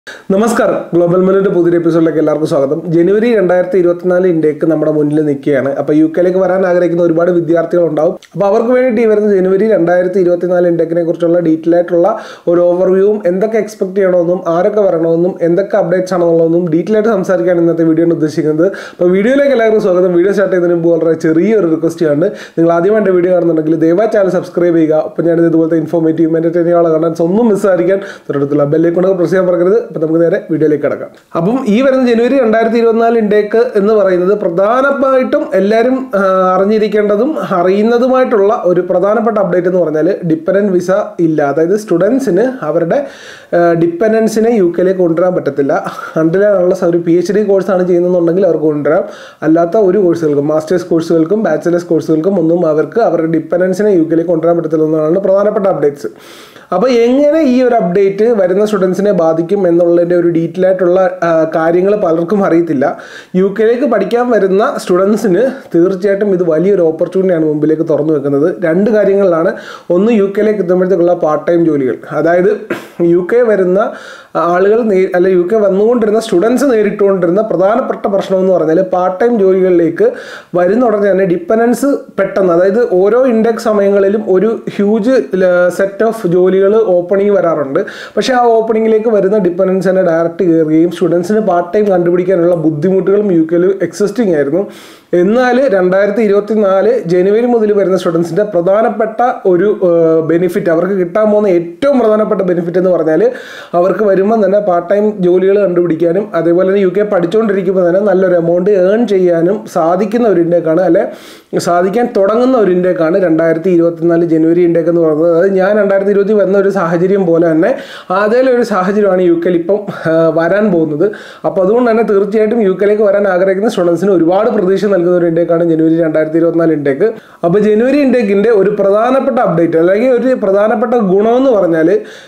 നമസ്കാരം global minute പുതിയ എപ്പിസോഡിലേക്ക് എല്ലാവർക്കും സ്വാഗതം ജനുവരി രണ്ടായിരത്തി ഇരുപത്തിനാല് ഇന്ത്യക്ക് നമ്മുടെ മുന്നിൽ നിൽക്കുകയാണ് അപ്പോൾ യു കെയിലേക്ക് വരാൻ ആഗ്രഹിക്കുന്ന ഒരുപാട് വിദ്യാർത്ഥികൾ ഉണ്ടാവും അപ്പോൾ അവർക്ക് വേണ്ടിയിട്ട് ഈ വരുന്ന ജനുവരി രണ്ടായിരത്തി ഇരുപത്തിനാല് ഇന്ത്യക്കിനെ കുറിച്ചുള്ള ഡീറ്റെയിൽ ആയിട്ടുള്ള ഒരു ഓവർവ്യൂവും എന്തൊക്കെ എക്സ്പെക്ട് ചെയ്യണമെന്നും ആരൊക്കെ വരണമെന്നും എന്തൊക്കെ അപ്ഡേറ്റ്സ് ആണെന്നുള്ളതൊന്നും ഡീറ്റെയിൽ ആയിട്ട് സംസാരിക്കാൻ ഇന്നത്തെ വീഡിയോ ഉദ്ദേശിക്കുന്നത് അപ്പോൾ വീഡിയോയിലേക്ക് എല്ലാവർക്കും സ്വാഗതം വീഡിയോ സ്റ്റാർട്ട് ചെയ്യുന്നതിന് മുമ്പ് വളരെ ചെറിയൊരു റിക്വസ്റ്റ് ആണ് നിങ്ങൾ ആദ്യമായിട്ട് വീഡിയോ കാണുന്നുണ്ടെങ്കിൽ ദയവായി ചാനൽ സബ്സ്ക്രൈബ് ചെയ്യുക അപ്പോൾ ഞാനിത് ഇതുപോലത്തെ ഇൻഫോർമേറ്റീവ് എൻ്റർടൈനിങ് ആളെ കണ്ടൻസ് ഒന്നും മിസ്സായിരിക്കാൻ തൊട്ടടുത്തുള്ള ബെല്ലേക്ക് പ്രസ് ചെയ്യാൻ പറയരുത് അപ്പോൾ നമുക്ക് നേരെ വീഡിയോയിലേക്ക് കിടക്കാം അപ്പം ഈ വരുന്ന ജനുവരി രണ്ടായിരത്തി ഇരുപത്തിനാല് ഇൻഡേക്ക് എന്ന് പറയുന്നത് പ്രധാനമായിട്ടും എല്ലാവരും ആ, അറിഞ്ഞിരിക്കേണ്ടതും അറിയുന്നതുമായിട്ടുള്ള ഒരു പ്രധാനപ്പെട്ട അപ്ഡേറ്റ് എന്ന് പറഞ്ഞാൽ ഡിപ്പെൻഡൻറ്റ് വിസ ഇല്ല അതായത് സ്റ്റുഡൻസിന് അവരുടെ ഡിപ്പെൻഡൻസിനെ യു കെയിലേക്ക് കൊണ്ടുവരാൻ പറ്റത്തില്ല അണ്ടിലുള്ള ഒരു പി എച്ച് ഡി കോഴ്സാണ് ചെയ്യുന്നതെന്നുണ്ടെങ്കിൽ അവർക്ക് കൊണ്ടുവരാം അല്ലാത്ത ഒരു കോഴ്സുകൾക്കും മാസ്റ്റേഴ്സ് കോഴ്സുകൾക്കും ബാച്ചിലേഴ്സ് കോഴ്സുകൾക്കും ഒന്നും അവർക്ക് അവരുടെ ഡിപ്പെൻഡൻസിനെ യു കെയിലേക്ക് കൊണ്ടുവരാൻ പറ്റത്തില്ല എന്നതാണ് പ്രധാനപ്പെട്ട അപ്ഡേറ്റ്സ് അപ്പോൾ എങ്ങനെ ഈ ഒരു അപ്ഡേറ്റ് വരുന്ന സ്റ്റുഡൻസിനെ ബാധിക്കും എന്നുള്ളതിൻ്റെ ഒരു ഡീറ്റെയിൽ ആയിട്ടുള്ള കാര്യങ്ങൾ പലർക്കും അറിയത്തില്ല യു കെയിലേക്ക് പഠിക്കാൻ വരുന്ന സ്റ്റുഡൻസിന് തീർച്ചയായിട്ടും ഇത് വലിയൊരു ഓപ്പർച്യൂണിറ്റിയാണ് മുമ്പിലേക്ക് തുറന്നു വെക്കുന്നത് രണ്ട് കാര്യങ്ങളിലാണ് ഒന്ന് യു കെയിലേക്ക് എത്തുമ്പോഴത്തേക്കുള്ള പാർട്ട് ടൈം ജോലികൾ അതായത് യു കെ വരുന്ന ആളുകൾ നേ അല്ല യു കെ വന്നുകൊണ്ടിരുന്ന സ്റ്റുഡൻസ് നേരിട്ടുകൊണ്ടിരുന്ന പ്രധാനപ്പെട്ട പ്രശ്നം എന്ന് പറഞ്ഞാൽ പാർട്ട് ടൈം ജോലികളിലേക്ക് വരുന്ന ഉടനെ തന്നെ ഡിപ്പെൻഡൻസ് പെട്ടെന്ന് അതായത് ഓരോ ഇൻഡെക്സ് സമയങ്ങളിലും ഒരു ഹ്യൂജ് സെറ്റ് ഓഫ് ജോലികൾ ഓപ്പണിംഗ് വരാറുണ്ട് പക്ഷേ ആ ഓപ്പണിങ്ങിലേക്ക് വരുന്ന ഡിപ്പെൻഡൻസ് തന്നെ ഡയറക്റ്റ് കയറുകയും സ്റ്റുഡൻസിന് പാർട്ട് ടൈം കണ്ടുപിടിക്കാനുള്ള ബുദ്ധിമുട്ടുകളും യു കെയിൽ എക്സിസ്റ്റിംഗ് ആയിരുന്നു എന്നാൽ രണ്ടായിരത്തി ഇരുപത്തി നാല് ജനുവരി മുതൽ വരുന്ന സ്റ്റുഡൻസിൻ്റെ പ്രധാനപ്പെട്ട ഒരു ബെനിഫിറ്റ് അവർക്ക് കിട്ടാൻ പോകുന്ന ഏറ്റവും പ്രധാനപ്പെട്ട ബെനിഫിറ്റ് എന്ന് പറഞ്ഞാൽ അവർക്ക് വരുമ്പോൾ തന്നെ പാർട്ട് ടൈം ജോലികൾ കണ്ടുപിടിക്കാനും അതേപോലെ തന്നെ യു കെ പഠിച്ചുകൊണ്ടിരിക്കുമ്പോൾ തന്നെ നല്ലൊരു എമൗണ്ട് ഏൺ ചെയ്യാനും സാധിക്കുന്ന ഒരു ഇൻഡേക്കാണ് അല്ലെ സാധിക്കാൻ തുടങ്ങുന്ന ഒരു ഇൻഡേക്കാണ് രണ്ടായിരത്തി ഇരുപത്തിനാല് ജനുവരി ഇൻഡേക്ക് എന്ന് പറയുന്നത് അതായത് ഞാൻ രണ്ടായിരത്തി ഇരുപത്തി വന്ന ഒരു സാഹചര്യം പോലെ തന്നെ അതേലെ ഒരു സാഹചര്യമാണ് യു കെയിൽ ഇപ്പം ആ, വരാൻ പോകുന്നത് അപ്പോൾ അതുകൊണ്ട് തന്നെ തീർച്ചയായിട്ടും യു കെയിലേക്ക് വരാൻ ആഗ്രഹിക്കുന്ന സ്റ്റുഡൻസിന് ഒരുപാട് പ്രതീക്ഷ നൽകുന്ന ഒരു ഇൻഡേക്കാണ് ജനുവരി രണ്ടായിരത്തി ഇരുപത്തിനാല് ഇൻഡേക്ക് അപ്പോൾ ജനുവരി ഇൻഡേക്കിൻ്റെ ഒരു പ്രധാനപ്പെട്ട അപ്ഡേറ്റ് അല്ലെങ്കിൽ ഒരു പ്രധാനപ്പെട്ട ഗുണമെന്ന് പറഞ്ഞാൽ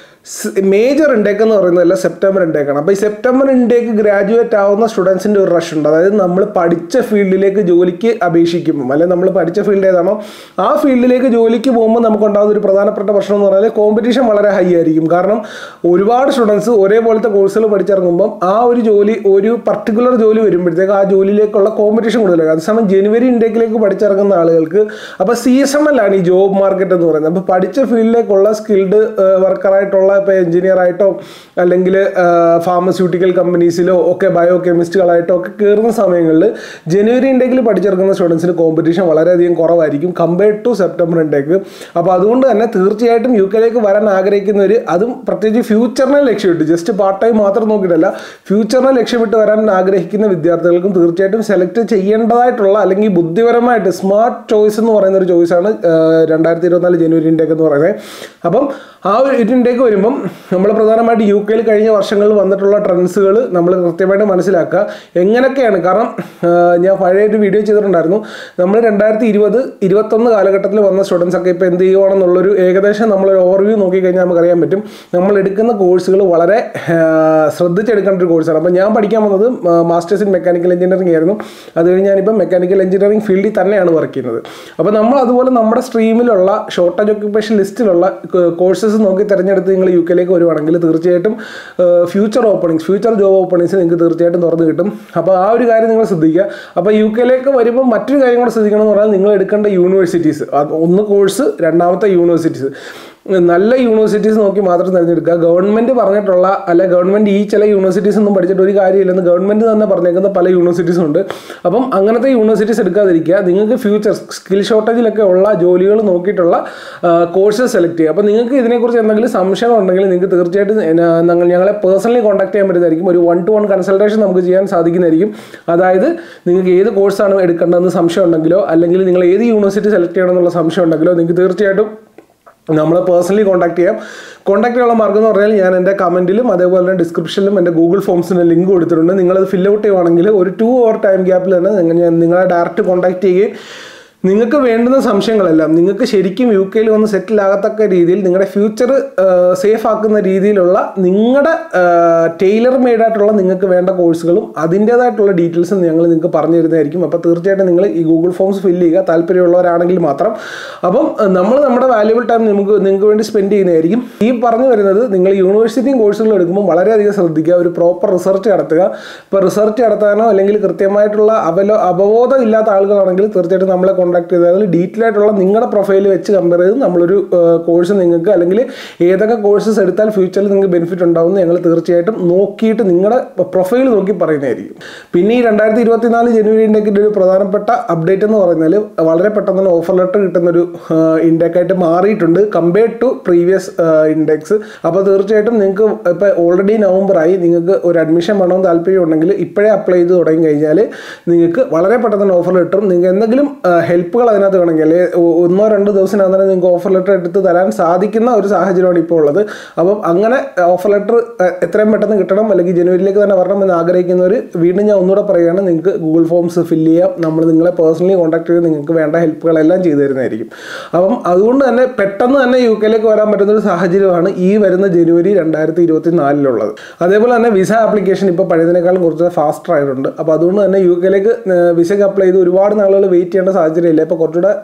മേജർ ഇൻടേക്ക് എന്ന് പറയുന്നതല്ല സെപ്റ്റംബർ ഇൻടേക്കാണ് അപ്പോൾ ഈ സെപ്റ്റംബർ ഇൻടേക്ക് ഗ്രാജുവേറ്റ് ആവുന്ന സ്റ്റുഡൻസിൻ്റെ ഒരു റഷ് ഉണ്ട് അതായത് നമ്മൾ പഠിച്ച ഫീൽഡിലേക്ക് ജോലിക്ക് അപേക്ഷിക്കുമ്പോൾ അല്ലെങ്കിൽ നമ്മൾ പഠിച്ച ഫീൽഡ് ഏതാണോ ആ ഫീൽഡിലേക്ക് ജോലിക്ക് പോകുമ്പോൾ നമുക്കുണ്ടാകുന്ന ഒരു പ്രധാനപ്പെട്ട പ്രശ്നം എന്ന് പറഞ്ഞാൽ കോമ്പറ്റീഷൻ വളരെ ഹൈ ആയിരിക്കും കാരണം ഒരുപാട് സ്റ്റുഡൻസ് ഒരേപോലത്തെ കോഴ്സുകൾ പഠിച്ചിറങ്ങുമ്പോൾ ആ ഒരു ജോലി ഒരു പർട്ടിക്കുലർ ജോലി വരുമ്പോഴത്തേക്ക് ആ ജോലിയിലേക്കുള്ള കോമ്പറ്റീഷൻ കൂടുതലാണ് അതേസമയം ജനുവരി ഇൻടേക്കിലേക്ക് പഠിച്ചിറങ്ങുന്ന ആളുകൾക്ക് അപ്പോൾ സീസണലാണ് ഈ ജോബ് മാർക്കറ്റ് എന്ന് പറയുന്നത് അപ്പോൾ പഠിച്ച ഫീൽഡിലേക്കുള്ള സ്കിൽഡ് വർക്കറായിട്ടുള്ള ഇപ്പോൾ എഞ്ചിനീയർ ആയിട്ടോ അല്ലെങ്കിൽ ഫാർമസ്യൂട്ടിക്കൽ കമ്പനീസിലോ ഒക്കെ ബയോ കെമിസ്റ്റുകളായിട്ടോ ഒക്കെ കയറുന്ന സമയങ്ങളിൽ ജനുവരി ഇൻടേക്കിൽ പഠിച്ചിറങ്ങുന്ന സ്റ്റുഡൻസിന് കോമ്പറ്റീഷൻ വളരെയധികം കുറവായിരിക്കും കമ്പയർഡ് ടു സെപ്റ്റംബർ ഇൻടേക്ക് അപ്പോൾ അതുകൊണ്ട് തന്നെ തീർച്ചയായിട്ടും യു കെയിലേക്ക് വരാൻ ആഗ്രഹിക്കുന്നവർ അതും പ്രത്യേകിച്ച് ഫ്യൂച്ചറിനെ ലക്ഷ്യമിട്ട് ജസ്റ്റ് പാർട്ട് ടൈം മാത്രം നോക്കിയിട്ടല്ല ഫ്യൂച്ചറിനെ ലക്ഷ്യമിട്ട് വരാൻ ആഗ്രഹിക്കുന്ന വിദ്യാർത്ഥികൾക്കും തീർച്ചയായിട്ടും സെലക്ട് ചെയ്യേണ്ടതായിട്ടുള്ള അല്ലെങ്കിൽ ബുദ്ധിപരമായിട്ട് സ്മാർട്ട് ചോയ്സ് എന്ന് പറയുന്ന ഒരു ചോയ്സാണ് രണ്ടായിരത്തി ഇരുപത്തിനാല് ജനുവരി ഇൻടേക്ക് എന്ന് പറയുന്നത് അപ്പം ആ ഒരു ഇതിൻ്റെക്ക് വരുമ്പം നമ്മൾ പ്രധാനമായിട്ട് യു കെയിൽ കഴിഞ്ഞ വർഷങ്ങളിൽ വന്നിട്ടുള്ള ട്രെൻഡ്സുകൾ നമ്മൾ കൃത്യമായിട്ട് മനസ്സിലാക്കുക എങ്ങനെയൊക്കെയാണ് കാരണം ആ, ഞാൻ പഴയ ഒരു വീഡിയോ ചെയ്തിട്ടുണ്ടായിരുന്നു നമ്മൾ രണ്ടായിരത്തി ഇരുപത് ഇരുപത്തൊന്ന് കാലഘട്ടത്തിൽ വന്ന സ്റ്റുഡൻസ് ഒക്കെ ഇപ്പോൾ എന്ത് ചെയ്യുവാണെന്നുള്ളൊരു ഏകദേശം നമ്മളൊരു ഓവർവ്യൂ നോക്കിക്കഴിഞ്ഞാൽ നമുക്കറിയാൻ പറ്റും നമ്മൾ എടുക്കുന്ന കോഴ്സുകൾ വളരെ ആ, ശ്രദ്ധിച്ചെടുക്കേണ്ട ഒരു കോഴ്സാണ് അപ്പോൾ ഞാൻ പഠിക്കാൻ വന്നത് മാസ്റ്റേഴ്സ് ഇൻ മെക്കാനിക്കൽ എഞ്ചിനീയറിംഗ് ആയിരുന്നു അത് കഴിഞ്ഞ് ഞാനിപ്പോൾ മെക്കാനിക്കൽ എഞ്ചിനീയറിംഗ് ഫീൽഡിൽ തന്നെയാണ് വർക്ക് ചെയ്യുന്നത് അപ്പോൾ നമ്മൾ അതുപോലെ നമ്മുടെ സ്ട്രീമിലുള്ള ഷോർട്ടേജ് ഓക്യുപ്പേഷൻ ലിസ്റ്റിലുള്ള കോഴ്സസ് നോക്കി തിരഞ്ഞെടുത്ത് നിങ്ങൾ യു കെയിലേക്ക് വരുവാണെങ്കിൽ തീർച്ചയായിട്ടും future openings future job openings നിങ്ങൾക്ക് തീർച്ചയായിട്ടും തുറന്ന് കിട്ടും അപ്പോൾ ആ ഒരു കാര്യം നിങ്ങൾ ശ്രദ്ധിക്കുക അപ്പോൾ യു കെയിലേക്ക് വരുമ്പോൾ മറ്റൊരു കാര്യം കൂടെ ശ്രദ്ധിക്കണം എന്ന് പറഞ്ഞാൽ നിങ്ങൾ എടുക്കേണ്ട യൂണിവേഴ്സിറ്റീസ് ഒന്ന് കോഴ്സ് രണ്ടാമത്തെ യൂണിവേഴ്സിറ്റീസ് നല്ല യൂണിവേഴ്സിറ്റീസ് നോക്കി മാത്രം തിരഞ്ഞെടുക്കുക ഗവൺമെന്റ് പറഞ്ഞിട്ടുള്ള അല്ലെ ഗവൺമെന്റ് ഈ ചില യൂണിവേഴ്സിറ്റീസ് ഒന്നും പഠിച്ചിട്ട് ഒരു കാര്യമില്ലെന്ന് ഗവൺമെന്റ് തന്നെ പറഞ്ഞേക്കുന്ന പല യൂണിവേഴ്സിറ്റീസും ഉണ്ട് അപ്പം അങ്ങനത്തെ യൂണിവേഴ്സിറ്റീസ് എടുക്കാതിരിക്കുക നിങ്ങൾക്ക് ഫ്യൂച്ചർ സ്കിൽ ഷോർട്ടേജിലൊക്കെ ഉള്ള ജോലികൾ നോക്കിയിട്ടുള്ള കോഴ്സസ് സെലക്ട് ചെയ്യുക അപ്പോൾ നിങ്ങൾക്ക് ഇതിനെക്കുറിച്ച് എന്തെങ്കിലും സംശയം ഉണ്ടെങ്കിൽ നിങ്ങൾക്ക് തീർച്ചയായിട്ടും എന്നെ- ഞങ്ങൾ ഞങ്ങളെ പേഴ്സണലി കോൺടാക്ട് ചെയ്യാൻ പറ്റുന്നതായിരിക്കും ഒരു വൺ ടു വൺ കൺസൾട്ടേഷൻ നമുക്ക് ചെയ്യാൻ സാധിക്കുന്നതായിരിക്കും അതായത് നിങ്ങൾക്ക് ഏത് കോഴ്സാണ് എടുക്കേണ്ടതെന്ന് സംശയം ഉണ്ടെങ്കിലോ അല്ലെങ്കിൽ നിങ്ങൾ ഏത് യൂണിവേഴ്സിറ്റി സെലക്ട് ചെയ്യണമെന്നുള്ള സംശയം ഉണ്ടെങ്കിലോ നിങ്ങൾക്ക് തീർച്ചയായിട്ടും നമ്മളെ പേഴ്സണലി കോൺടാക്ട് ചെയ്യാം കോൺടാക്ട് ചെയ്യാനുള്ള മാർഗ്ഗം എന്ന് പറഞ്ഞാൽ ഞാൻ എൻ്റെ കമൻറ്റിലും അതേപോലെ തന്നെ ഡിസ്ക്രിപ്ഷനിലും എൻ്റെ ഗൂഗിൾ ഫോംസിന് ലിങ്ക് കൊടുത്തിട്ടുണ്ട് നിങ്ങളത് ഫില്ല് ഔട്ട് ചെയ്യുവാണെങ്കിൽ ഒരു ടു അവർ ടൈം ഗ്യാപ്പിൽ തന്നെ നിങ്ങൾ- ഞാൻ നിങ്ങളെ ഡയറക്റ്റ് കോൺടാക്ട് ചെയ്യുകയും നിങ്ങൾക്ക് വേണ്ടുന്ന സംശയങ്ങളെല്ലാം നിങ്ങൾക്ക് ശരിക്കും യു കെയിൽ വന്ന് സെറ്റിൽ ആകത്തക്ക രീതിയിൽ നിങ്ങളുടെ ഫ്യൂച്ചർ സേഫ് ആക്കുന്ന രീതിയിലുള്ള നിങ്ങളുടെ ടൈലർ മെയ്ഡ് ആയിട്ടുള്ള നിങ്ങൾക്ക് വേണ്ട കോഴ്സുകളും അതിൻ്റേതായിട്ടുള്ള ഡീറ്റെയിൽസും ഞങ്ങൾ നിങ്ങൾക്ക് പറഞ്ഞു തരുന്നതായിരിക്കും അപ്പോൾ തീർച്ചയായിട്ടും നിങ്ങൾ ഈ ഗൂഗിൾ ഫോംസ് ഫില്ല് ചെയ്യുക താല്പര്യമുള്ളവരാണെങ്കിൽ മാത്രം അപ്പം നമ്മൾ നമ്മുടെ വാല്യുബിൾ ടൈം നമുക്ക് നിങ്ങൾക്ക് വേണ്ടി സ്പെൻഡ് ചെയ്യുന്നതായിരിക്കും ഈ പറഞ്ഞു വരുന്നത് നിങ്ങൾ യൂണിവേഴ്സിറ്റിയും കോഴ്സുകൾ എടുക്കുമ്പോൾ വളരെയധികം ശ്രദ്ധിക്കുക ഒരു പ്രോപ്പർ റിസർച്ച് നടത്തുക ഇപ്പോൾ റിസർച്ച് നടത്താനോ അല്ലെങ്കിൽ കൃത്യമായിട്ടുള്ള അവലോ അവബോധം ഇല്ലാത്ത ആളുകളാണെങ്കിൽ തീർച്ചയായിട്ടും നമ്മളെ കോൺടാക്ട് ചെയ്താൽ ഡീറ്റെയിൽ ആയിട്ടുള്ള നിങ്ങളുടെ പ്രൊഫൈൽ വെച്ച് കമ്പയർ ചെയ്ത് നമ്മളൊരു കോഴ്സ് നിങ്ങൾക്ക് അല്ലെങ്കിൽ ഏതൊക്കെ കോഴ്സസ് എടുത്താൽ ഫ്യൂച്ചറിൽ നിങ്ങൾക്ക് ബെനിഫിറ്റ് ഉണ്ടാവും ഞങ്ങൾ തീർച്ചയായിട്ടും നോക്കിയിട്ട് നിങ്ങളുടെ പ്രൊഫൈൽ നോക്കി പറയുന്നതായിരിക്കും പിന്നെ ഈ രണ്ടായിരത്തി ഇരുപത്തിനാല് ജനുവരി ഇൻഡെക്കിൻ്റെ ഒരു പ്രധാനപ്പെട്ട അപ്ഡേറ്റ് എന്ന് പറഞ്ഞാൽ വളരെ പെട്ടെന്ന് തന്നെ ഓഫർ ലെറ്റർ കിട്ടുന്ന ഒരു ഇൻഡെക്കായിട്ട് മാറിയിട്ടുണ്ട് കമ്പയർഡ് ടു പ്രീവിയസ് ഇൻഡെക്സ് അപ്പോൾ തീർച്ചയായിട്ടും നിങ്ങൾക്ക് ഇപ്പോൾ ഓൾറെഡി നവംബറായി നിങ്ങൾക്ക് ഒരു അഡ്മിഷൻ വേണമെന്ന് താല്പര്യമുണ്ടെങ്കിൽ ഇപ്പോഴേ അപ്ലൈ ചെയ്ത് തുടങ്ങി കഴിഞ്ഞാൽ നിങ്ങൾക്ക് വളരെ പെട്ടെന്ന് തന്നെ ഓഫർ ലെറ്ററും നിങ്ങൾക്ക് എന്തെങ്കിലും ഹെൽപ്പുകൾ അതിനകത്ത് വേണമെങ്കിൽ അല്ലെങ്കിൽ ഒ- ഒന്നോ രണ്ടോ ദിവസത്തിനകം തന്നെ നിങ്ങൾക്ക് ഓഫർ ലെറ്റർ എടുത്ത് തരാൻ സാധിക്കുന്ന ഒരു സാഹചര്യമാണ് ഇപ്പോൾ ഉള്ളത് അപ്പം അങ്ങനെ ഓഫർ ലെറ്റർ എത്രയും പെട്ടെന്ന് കിട്ടണം അല്ലെങ്കിൽ ജനുവരിയിലേക്ക് തന്നെ വരണം എന്ന് ആഗ്രഹിക്കുന്നവർ വീണ്ടും ഞാൻ ഒന്നുകൂടെ പറയുകയാണ് നിങ്ങൾക്ക് ഗൂഗിൾ ഫോംസ് ഫില്ല് ചെയ്യാം നമ്മൾ നിങ്ങളെ പേഴ്സണലി കോൺടാക്ട് ചെയ്ത് നിങ്ങൾക്ക് വേണ്ട ഹെൽപ്പുകളെല്ലാം ചെയ്തു തരുന്നതായിരിക്കും അപ്പം അതുകൊണ്ട് തന്നെ പെട്ടെന്ന് തന്നെ യു കെയിലേക്ക് വരാൻ പറ്റുന്ന ഒരു സാഹചര്യമാണ് ഈ വരുന്ന ജനുവരി രണ്ടായിരത്തി ഇരുപത്തി നാലിലുള്ളത് അതേപോലെ തന്നെ വിസ ആപ്ലിക്കേഷൻ ഇപ്പോൾ പഴയതിനേക്കാളും കുറച്ച് ഫാസ്റ്റർ ആയിട്ടുണ്ട് അപ്പോൾ അതുകൊണ്ട് തന്നെ യു കെയിലേക്ക് വിസയ്ക്ക് അപ്ലൈ ചെയ്ത് ഒരുപാട് നാളുകൾ വെയിറ്റ് ചെയ്യേണ്ട സാഹചര്യമില്ല ഇപ്പോൾ കുറച്ചുകൂടെ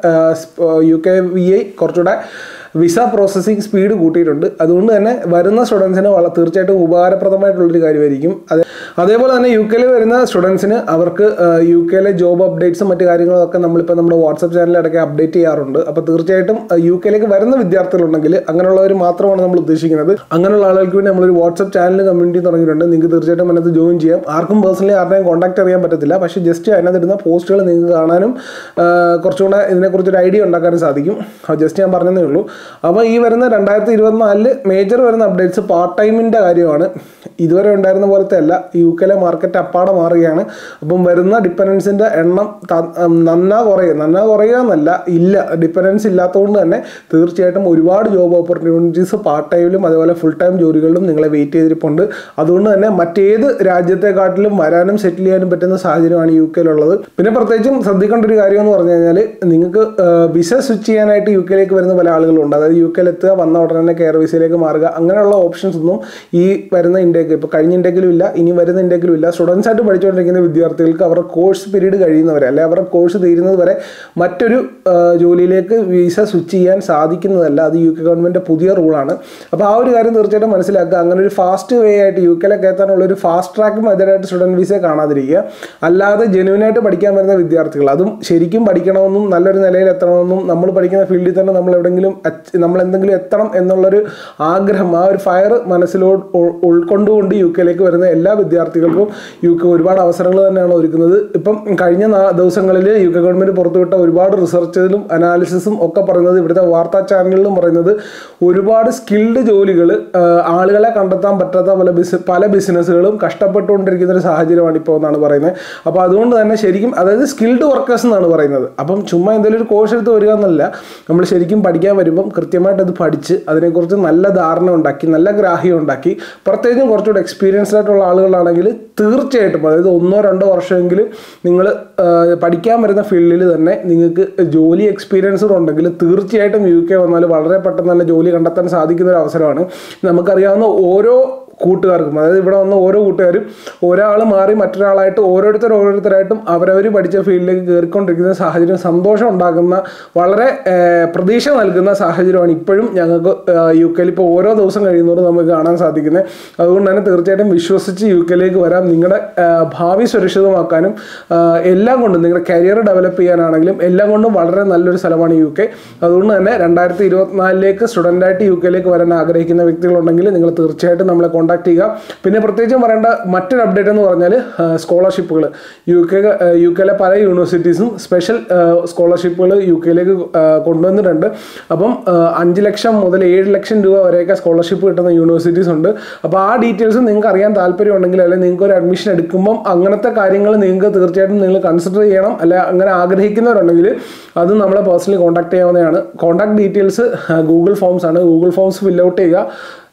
യു കെ വി ഐ കുറച്ചുകൂടെ വിസ പ്രോസസ്സിംഗ് സ്പീഡ് കൂട്ടിയിട്ടുണ്ട് അതുകൊണ്ട് തന്നെ വരുന്ന സ്റ്റുഡൻസിന് വള തീർച്ചയായിട്ടും ഉപകാരപ്രദമായിട്ടുള്ളൊരു കാര്യമായിരിക്കും അതെ അതേപോലെ തന്നെ യു കെയിൽ വരുന്ന സ്റ്റുഡൻസിന് അവർക്ക് യു കെയിലെ ജോബ് അപ്ഡേറ്റ്സും മറ്റു കാര്യങ്ങളൊക്കെ നമ്മളിപ്പോൾ നമ്മുടെ വാട്സപ്പ് ചാനലിലടക്കം അപ്ഡേറ്റ് ചെയ്യാറുണ്ട് അപ്പോൾ തീർച്ചയായിട്ടും യു കെയിലേക്ക് വരുന്ന വിദ്യാർത്ഥികളുണ്ടെങ്കിൽ അങ്ങനെയുള്ളവർ മാത്രമാണ് നമ്മൾ ഉദ്ദേശിക്കുന്നത് അങ്ങനെയുള്ള ആളുകൾക്ക് വേണ്ടി നമ്മളൊരു വാട്സപ്പ് ചാനൽ കമ്മ്യൂണിറ്റി തുടങ്ങിയിട്ടുണ്ട് നിങ്ങൾക്ക് തീർച്ചയായിട്ടും അതിനകത്ത് ജോയിൻ ചെയ്യാം ആർക്കും പേഴ്സണലി ആരുടെയും കോൺടാക്ട് അറിയാൻ പറ്റത്തില്ല പക്ഷേ ജസ്റ്റ് അതിനകത്ത് ഇടുന്ന പോസ്റ്റുകൾ നിങ്ങൾക്ക് കാണാനും ആ, കുറച്ചുകൂടെ ഇതിനെക്കുറിച്ചൊരു ഐഡിയ ഉണ്ടാക്കാനും സാധിക്കും ജസ്റ്റ് ഞാൻ പറഞ്ഞതേ ഉള്ളൂ അപ്പോൾ ഈ വരുന്ന രണ്ടായിരത്തി ഇരുപത്തിനാലില് മേജർ വരുന്ന അപ്ഡേറ്റ്സ് പാർട്ട് ടൈമിൻ്റെ കാര്യമാണ് ഇതുവരെ ഉണ്ടായിരുന്ന പോലത്തെ അല്ല യു കെയിലെ മാർക്കറ്റ് അപ്പാടെ മാറുകയാണ് അപ്പം വരുന്ന ഡിപ്പെൻഡൻസിൻ്റെ എണ്ണം ത- ഉം, നന്നാ കുറയുക നന്നാ കുറയുക എന്നല്ല ഇല്ല ഡിപ്പെൻഡൻസ് ഇല്ലാത്തതുകൊണ്ട് തന്നെ തീർച്ചയായിട്ടും ഒരുപാട് ജോബ് ഓപ്പർച്യൂണിറ്റീസ് പാർട്ട് ടൈമിലും അതുപോലെ ഫുൾ ടൈം ജോലികളിലും നിങ്ങളെ വെയിറ്റ് ചെയ്തിരിപ്പുണ്ട് അതുകൊണ്ട് തന്നെ മറ്റേത് രാജ്യത്തെക്കാട്ടിലും വരാനും സെറ്റിൽ ചെയ്യാനും പറ്റുന്ന സാഹചര്യമാണ് യു കെയിലുള്ളത് പിന്നെ പ്രത്യേകിച്ചും ശ്രദ്ധിക്കേണ്ട ഒരു കാര്യം എന്ന് പറഞ്ഞു കഴിഞ്ഞാൽ നിങ്ങൾക്ക് വിസ സ്വിച്ച് ചെയ്യാനായിട്ട് യു കെയിലേക്ക് വരുന്ന പല ആളുകളുണ്ട് അതായത് യു കെയിൽ എത്തുക വന്ന ഉടനെ തന്നെ കെയർ വിസയിലേക്ക് മാറുക അങ്ങനെയുള്ള ഓപ്ഷൻസ് ഒന്നും ഈ വരുന്ന ഇൻഡേക്ക് ഇപ്പോൾ കഴിഞ്ഞ ഇൻഡേക്കിലും ഇല്ല ഇനി വരുന്ന ഇൻഡേക്കിലും ഇല്ല സ്റ്റുഡൻസ് ആയിട്ട് പഠിച്ചുകൊണ്ടിരിക്കുന്ന വിദ്യാർത്ഥികൾക്ക് അവരുടെ കോഴ്സ് പീരീഡ് കഴിയുന്നവരെ അല്ലെ അവരുടെ കോഴ്സ് തീരുന്നത് വരെ മറ്റൊരു ആ, ജോലിയിലേക്ക് വിസ സ്വിച്ച് ചെയ്യാൻ സാധിക്കുന്നതല്ല അത് യു കെ ഗവൺമെൻറ് പുതിയ റൂളാണ് അപ്പോൾ ആ ഒരു കാര്യം തീർച്ചയായിട്ടും മനസ്സിലാക്കുക അങ്ങനെ ഒരു ഫാസ്റ്റ് വേ ആയിട്ട് യു കെയിലേക്ക് എത്താനുള്ള ഒരു ഫാസ്റ്റ് ട്രാക്ക് മെത്തേഡായിട്ട് സ്റ്റുഡൻറ്റ് വിസയെ കാണാതിരിക്കുക അല്ലാതെ ജെനുവിനായിട്ട് പഠിക്കാൻ വരുന്ന വിദ്യാർത്ഥികൾ അതും ശരിക്കും പഠിക്കണമെന്നും നല്ലൊരു നിലയിൽ എത്തണമെന്നും നമ്മൾ പഠിക്കുന്ന ഫീൽഡിൽ തന്നെ നമ്മൾ എവിടെയെങ്കിലും അച്ച്- നമ്മൾ എന്തെങ്കിലും എത്തണം എന്നുള്ളൊരു ആഗ്രഹം ആ ഒരു ഫയർ മനസ്സിലോ ഉൾ- ഉൾക്കൊണ്ടുകൊണ്ട് യു കെയിലേക്ക് വരുന്ന എല്ലാ വിദ്യാർത്ഥികൾക്കും യു കെ ഒരുപാട് അവസരങ്ങൾ തന്നെയാണ് ഒരുക്കുന്നത് ഇപ്പം കഴിഞ്ഞ നാ- ദിവസങ്ങളിൽ യു കെ ഗവൺമെൻറ് പുറത്തുവിട്ട ഒരുപാട് റിസർച്ചിലും അനാലിസിസും ഒക്കെ പറയുന്നത് ഇവിടുത്തെ വാർത്താ ചാനലുകളിലും പറയുന്നത് ഒരുപാട് സ്കിൽഡ് ജോലികൾ ആളുകളെ കണ്ടെത്താൻ പറ്റാത്ത പല ബിസ് പല ബിസിനസ്സുകളും കഷ്ടപ്പെട്ടുകൊണ്ടിരിക്കുന്ന ഒരു സാഹചര്യമാണ് ഇപ്പോൾ എന്നാണ് പറയുന്നത് അപ്പോൾ അതുകൊണ്ട് തന്നെ ശരിക്കും അതായത് സ്കിൽഡ് വർക്കേഴ്സ് എന്നാണ് പറയുന്നത് അപ്പം ചുമ്മാ എന്തെങ്കിലും ഒരു കോഴ്സ് എടുത്ത് വരിക എന്നല്ല നമ്മൾ ശരിക്കും പഠിക്കാൻ വരുമ്പം കൃത്യമായിട്ട് അത് പഠിച്ച് അതിനെക്കുറിച്ച് നല്ല ധാരണ ഉണ്ടാക്കി നല്ല ഗ്രാഹ്യം ഉണ്ടാക്കി പ്രത്യേകിച്ചും കുറച്ചുകൂടെ എക്സ്പീരിയൻസ്ഡ് ആയിട്ടുള്ള ആളുകളാണെങ്കിൽ തീർച്ചയായിട്ടും അതായത് ഒന്നോ രണ്ടോ വർഷമെങ്കിലും നിങ്ങൾ പഠിക്കാൻ വരുന്ന ഫീൽഡിൽ തന്നെ നിങ്ങൾക്ക് ജോലി എക്സ്പീരിയൻസ് ഉണ്ടെങ്കിൽ തീർച്ചയായിട്ടും യു കെ വന്നാൽ വളരെ പെട്ടെന്ന് തന്നെ ജോലി കണ്ടെത്താൻ സാധിക്കുന്ന ഒരു അവസരമാണ് നമുക്കറിയാവുന്ന ഓരോ കൂട്ടുകാർക്കും അതായത് ഇവിടെ വന്ന ഓരോ കൂട്ടുകാരും ഒരാൾ മാറി മറ്റൊരാളായിട്ട് ഓരോരുത്തർ ഓരോരുത്തരായിട്ടും അവരവർ പഠിച്ച ഫീൽഡിലേക്ക് കയറിക്കൊണ്ടിരിക്കുന്ന സാഹചര്യം സന്തോഷം ഉണ്ടാക്കുന്ന വളരെ ഏർ, പ്രതീക്ഷ നൽകുന്ന സാഹചര്യമാണ് ഇപ്പോഴും ഞങ്ങൾക്ക് യു കെയിൽ ഇപ്പോൾ ഓരോ ദിവസം കഴിയുന്നതോറും നമുക്ക് കാണാൻ സാധിക്കുന്നത് അതുകൊണ്ട് തന്നെ തീർച്ചയായിട്ടും വിശ്വസിച്ച് യു കെയിലേക്ക് വരാം നിങ്ങളുടെ ഏർ, ഭാവി സുരക്ഷിതമാക്കാനും ഏർ, എല്ലാം കൊണ്ടും നിങ്ങളുടെ കരിയർ ഡെവലപ്പ് ചെയ്യാനാണെങ്കിലും എല്ലാം കൊണ്ടും വളരെ നല്ലൊരു സ്ഥലമാണ് യു കെ അതുകൊണ്ട് തന്നെ രണ്ടായിരത്തി ഇരുപത്തിനാലിലേക്ക് സ്റ്റുഡൻ്റായിട്ട് യു കെയിലേക്ക് വരാൻ ആഗ്രഹിക്കുന്ന വ്യക്തികളുണ്ടെങ്കിൽ നിങ്ങൾ തീർച്ചയായിട്ടും നമ്മളെ കോൺടാക്ട് ചെയ്യുക പിന്നെ പ്രത്യേകിച്ചും പറയേണ്ട മറ്റൊരു അപ്ഡേറ്റ് എന്ന് പറഞ്ഞാൽ സ്കോളർഷിപ്പുകൾ യു കെ യു കെയിലെ പല യൂണിവേഴ്സിറ്റീസും സ്പെഷ്യൽ സ്കോളർഷിപ്പുകൾ യു കെയിലേക്ക് കൊണ്ടുവന്നിട്ടുണ്ട് അപ്പം ആ, അഞ്ച് ലക്ഷം മുതൽ ഏഴ് ലക്ഷം രൂപ വരെയൊക്കെ സ്കോളർഷിപ്പ് കിട്ടുന്ന യൂണിവേഴ്സിറ്റീസ് ഉണ്ട് അപ്പോൾ ആ ഡീറ്റെയിൽസ് നിങ്ങൾക്ക് അറിയാൻ താല്പര്യമുണ്ടെങ്കിൽ അല്ലെങ്കിൽ നിങ്ങൾക്ക് ഒരു അഡ്മിഷൻ എടുക്കുമ്പം അങ്ങനത്തെ കാര്യങ്ങൾ നിങ്ങൾക്ക് തീർച്ചയായിട്ടും നിങ്ങൾ കൺസിഡർ ചെയ്യണം അല്ല അങ്ങനെ ആഗ്രഹിക്കുന്നവരുണ്ടെങ്കിൽ അത് നമ്മളെ പേഴ്സണലി കോൺടാക്ട് ചെയ്യാവുന്നതാണ് കോൺടാക്ട് ഡീറ്റെയിൽസ് ഗൂഗിൾ ഫോംസ് ആണ് ഗൂഗിൾ ഫോംസ് ഫിൽ ഔട്ട് ചെയ്യുക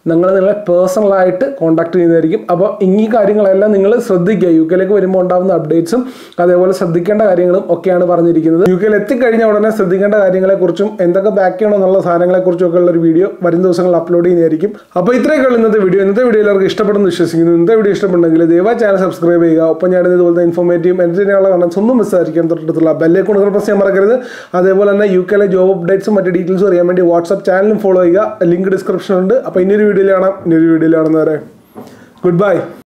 നിങ്ങൾ നിങ്ങളെ പേഴ്സണലായിട്ട് കോൺടാക്ട് ചെയ്യുന്നതായിരിക്കും അപ്പോൾ ഈ കാര്യങ്ങളെല്ലാം നിങ്ങൾ ശ്രദ്ധിക്കുക യു കെയിലേക്ക് വരുമ്പോൾ ഉണ്ടാകുന്ന അപ്ഡേറ്റ്സും അതേപോലെ ശ്രദ്ധിക്കേണ്ട കാര്യങ്ങളും ഒക്കെയാണ് പറഞ്ഞിരിക്കുന്നത് യു കെയിൽ എത്തിക്കഴിഞ്ഞ ഉടനെ ശ്രദ്ധിക്കേണ്ട കാര്യങ്ങളെക്കുറിച്ചും എന്തൊക്കെ ബാക്ക് ചെയ്യണം എന്നുള്ള സാധനങ്ങളെക്കുറിച്ചും ഒക്കെ ഉള്ള ഒരു വീഡിയോ വരും ദിവസങ്ങളിൽ അപ്ലോഡ് ചെയ്യുന്നതായിരിക്കും അപ്പോൾ ഇത്രയൊക്കെയുള്ള ഇന്നത്തെ വീഡിയോ ഇന്നത്തെ വീഡിയോ എല്ലാവർക്കും ഇഷ്ടപ്പെടുന്നു വിശ്വസിക്കുന്നു ഇന്നത്തെ വീഡിയോ ഇഷ്ടപ്പെടുന്നെങ്കിൽ ദയവായി ചാനൽ സബ്സ്ക്രൈബ് ചെയ്യുക ഒപ്പം ഞാൻ ഇതുപോലത്തെ ഇൻഫോർമേറ്റീവ് എന്റർടൈനുള്ള കണ്ടൻസ് ഒന്നും മിസ്സായിരിക്കും തൊട്ടടുത്തുള്ള ബെല്ലേക്ക് പ്രസ് ചെയ്യാൻ മറക്കരുത് അതേപോലെ തന്നെ യു കെയിലെ ജോബ് അപ്ഡേറ്റ്സും മറ്റ് ഡീറ്റെയിൽസും അറിയാൻ വേണ്ടി വാട്സ്ആപ്പ് ചാനലും ഫോളോ ചെയ്യുക ലിങ്ക് ഡിസ്ക്രിപ്ഷനുണ്ട് അപ്പോൾ ഇനിയൊരു വീഡിയോയിൽ കാണാം ഇനിയൊരു വീഡിയോയിൽ കാണുന്നവരെ ഗുഡ് ബൈ